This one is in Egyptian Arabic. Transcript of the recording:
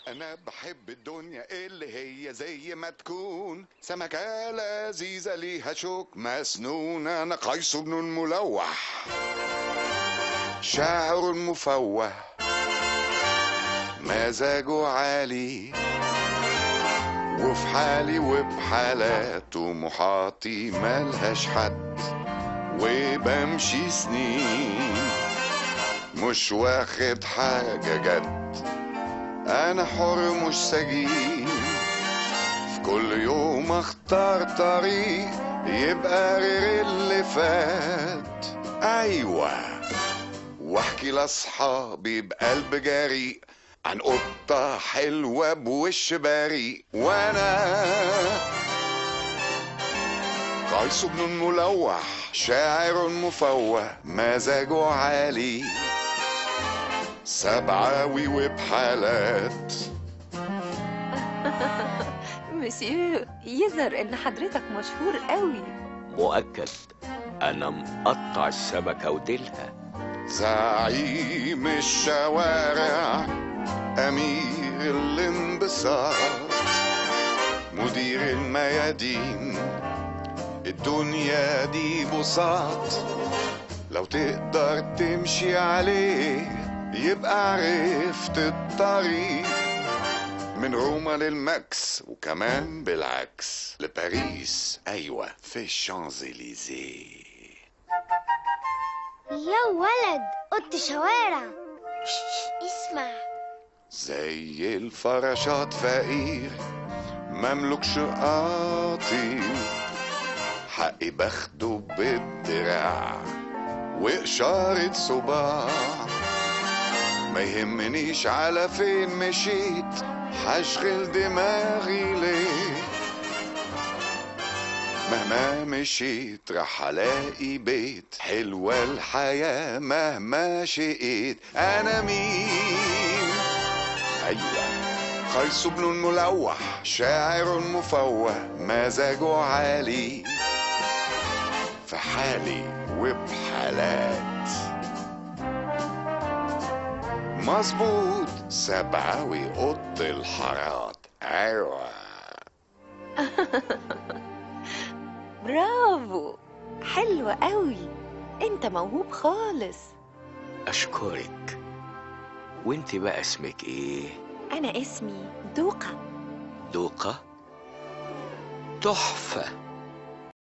انا بحب الدنيا اللي هي زي ما تكون سمكة لذيذة ليها شوك مسنون انا قيس بن ملوح شاعر مفوه مزاجه عالي وفي حالي وبحالات طموحاتي ملهاش حد وبمشي سنين مش واخد حاجة جد انا حر مش سجين في كل يوم اختار طريق يبقى غير اللي فات ايوه واحكي لاصحابي بقلب جريء عن قطة حلوة بوش بريء وانا قيس بن ملوح شاعر مفوه مزاجه عالي سبعاوي وبحالات مسيو يظهر ان حضرتك مشهور قوي مؤكد انا مقطع السمكة وديلها زعيم الشوارع أمير الانبساط مدير الميادين الدنيا دي بساط لو تقدر تمشي عليه يبقى عرفت الطريق من روما للماكس وكمان بالعكس لباريس أيوة في الشانزليزيه يا ولد قط شوارع اسمع زي الفراشات فقير مملكش قاطي حقي باخده بالدراع وإشارة صباع ما يهمنيش على فين مشيت هشغل دماغي ليه مهما مشيت راح الاقي بيت حلوة الحياة مهما شقيت انا مين ايوه قيس بن ملوح شاعر مفوه مزاجه عالي في حالي وبحالات مظبوط سبعاوي قط الحارات ايوه برافو حلو قوي انت موهوب خالص اشكرك وانت بقى اسمك ايه انا اسمي دوقة دوقة تحفة